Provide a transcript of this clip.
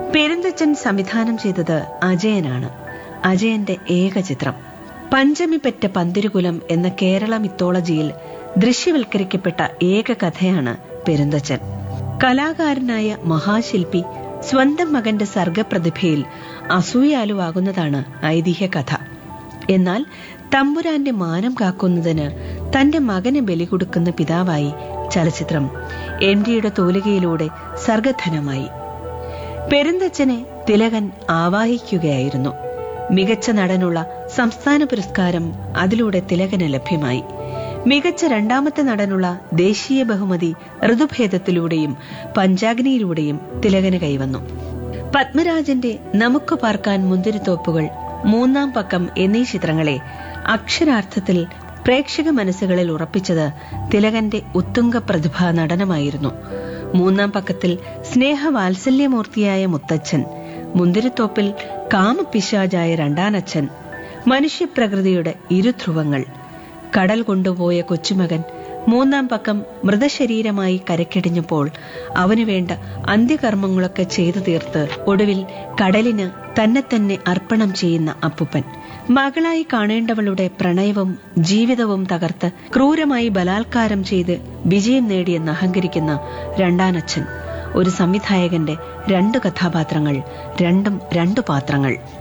പെരുന്തച്ചൻ സംവിധാനം ചെയ്തത് അജയനാണ് അജയന്റെ ഏക ചിത്രം പഞ്ചമി പെറ്റ പന്തിരുകുലം എന്ന കേരള മിത്തോളജിയിൽ ദൃശ്യവൽക്കരിക്കപ്പെട്ട ഏക കഥയാണ് പെരുന്തച്ചൻ കലാകാരനായ മഹാശില്പി സ്വന്തം മകന്റെ സർഗപ്രതിഭയിൽ അസൂയാലുവാകുന്നതാണ് ഐതിഹ്യ കഥ എന്നാൽ തമ്പുരാന്റെ മാനം കാക്കുന്നതിന് തന്റെ മകന് ബലി കൊടുക്കുന്ന പിതാവായി ചലച്ചിത്രം എം ഡിയുടെ തൂലികയിലൂടെ സർഗധനമായി പെരുന്തച്ചനെ തിലകൻ ആവാഹിക്കുകയായിരുന്നു മികച്ച നടനുള്ള സംസ്ഥാന പുരസ്കാരം അതിലൂടെ തിലകന് ലഭ്യമായി മികച്ച രണ്ടാമത്തെ നടനുള്ള ദേശീയ ബഹുമതി ഋതുഭേദത്തിലൂടെയും പഞ്ചാഗ്നിയിലൂടെയും തിലകന് കൈവന്നു പത്മരാജന്റെ നമുക്ക് പാർക്കാൻ മുന്തിരിത്തോപ്പുകൾ മൂന്നാം പക്കം എന്നീ ചിത്രങ്ങളെ അക്ഷരാർത്ഥത്തിൽ പ്രേക്ഷക മനസ്സുകളിൽ ഉറപ്പിച്ചത് തിലകന്റെ ഉത്തുംഗ പ്രതിഭാ നടനമായിരുന്നു മൂന്നാം പക്കത്തിൽ സ്നേഹവാത്സല്യമൂർത്തിയായ മുത്തച്ഛൻ മുന്തിരിത്തോപ്പിൽ കാമപിശാചായ രണ്ടാനച്ഛൻ മനുഷ്യപ്രകൃതിയുടെ ഇരുധ്രുവങ്ങൾ കടൽ കൊണ്ടുപോയ കൊച്ചുമകൻ മൂന്നാം പക്കം മൃതശരീരമായി കരക്കിടിഞ്ഞപ്പോൾ അവനു വേണ്ട അന്ത്യകർമ്മങ്ങളൊക്കെ ചെയ്തു തീർത്ത് ഒടുവിൽ കടലിന് തന്നെ തന്നെ അർപ്പണം ചെയ്യുന്ന അപ്പുപ്പൻ മകളായി കാണേണ്ടവളുടെ പ്രണയവും ജീവിതവും തകർത്ത് ക്രൂരമായി ബലാത്കാരം ചെയ്ത് വിജയം നേടിയെന്ന് അഹങ്കരിക്കുന്ന രണ്ടാനച്ഛൻ ഒരു സംവിധായകന്റെ രണ്ട് കഥാപാത്രങ്ങൾ രണ്ടും രണ്ടു പാത്രങ്ങൾ